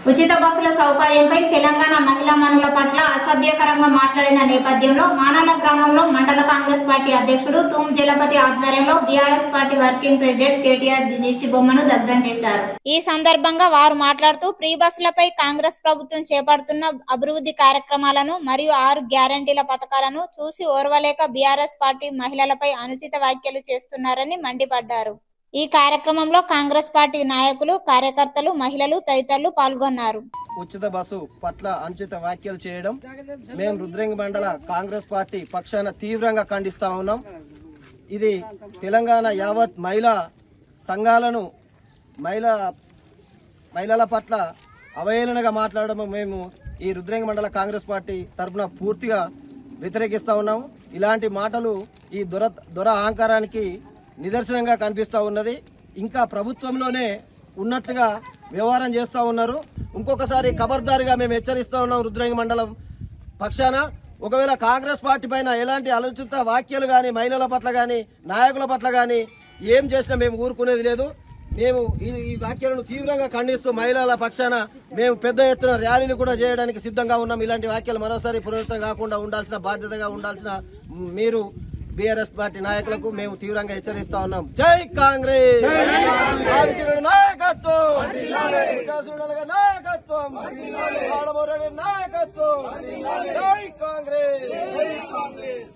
ఉచిత బస్సుల సౌకర్యంపై తెలంగాణ మహిళా మనుల పట్ల అసభ్యకరంగా మాట్లాడిన నేపథ్యంలో మానాల గ్రామంలో మండల కాంగ్రెస్ పార్టీ అధ్యక్షుడు తూమ్ జలపతి ఆధ్వర్యంలో BRS party working president KTR దిష్టి బొమ్మను దగ్ధం చేశారు ఈ సందర్భంగా వారు మాట్లాడుతూ ఫ్రీ బస్సులపై కాంగ్రెస్ ప్రభుత్వం చేపడుతున్న అభివృద్ధి కార్యక్రమాలను మరియు ఆరు గ్యారంటీల పథకాలను చూసి ఓర్వలేక బీఆర్ఎస్ పార్టీ మహిళలపై అనుచిత వ్యాఖ్యలు చేస్తున్నారని మండిపడ్డారు ఈ కార్యక్రమంలో కాంగ్రెస్ పార్టీ నాయకులు కార్యకర్తలు మహిళలు తదితరులు పాల్గొన్నారు ఉచిత బస్సు పట్ల అనుచిత వ్యాఖ్యలు చేయడం మేము రుద్రంగి మండల కాంగ్రెస్ పార్టీ పక్షాన తీవ్రంగా ఖండిస్తా ఉన్నాం ఇది తెలంగాణ యావత్ మహిళా సంఘాలను మహిళా మహిళల పట్ల అవహేళనగా మాట్లాడడం మేము ఈ రుద్రంగి మండల కాంగ్రెస్ పార్టీ తరఫున పూర్తిగా వ్యతిరేకిస్తా ఉన్నాము ఇలాంటి మాటలు ఈ దొర దొర అహంకారానికి నిదర్శనంగా కనిపిస్తా ఉన్నది ఇంకా ప్రభుత్వంలోనే ఉన్నట్లుగా వ్యవహారం చేస్తా ఉన్నారు ఇంకొకసారి ఖబర్దారిగా మేము హెచ్చరిస్తా ఉన్నాం రుద్రంగి మండలం పక్షాన ఒకవేళ కాంగ్రెస్ పార్టీ పైన ఎలాంటి అనుచిత వ్యాఖ్యలు గాని మహిళల పట్ల గాని నాయకుల పట్ల గాని ఏం చేసినా మేము ఊరుకునేది లేదు మేము ఈ ఈ వ్యాఖ్యలను తీవ్రంగా ఖండిస్తూ మహిళల పక్షాన మేము పెద్ద ఎత్తున ర్యాలీలు కూడా చేయడానికి సిద్ధంగా ఉన్నాం ఇలాంటి వ్యాఖ్యలు మరోసారి పునరుద్ధరణ కాకుండా ఉండాల్సిన బాధ్యతగా ఉండాల్సిన మీరు బీఆర్ఎస్ పార్టీ నాయకులకు మేము తీవ్రంగా హెచ్చరిస్తా ఉన్నాం జై కాంగ్రెస్ ఆదిశీలుడి నాయకత్వం వికాసులుడి నాయకత్వం ఆడమూరి నాయకత్వం జై కాంగ్రెస్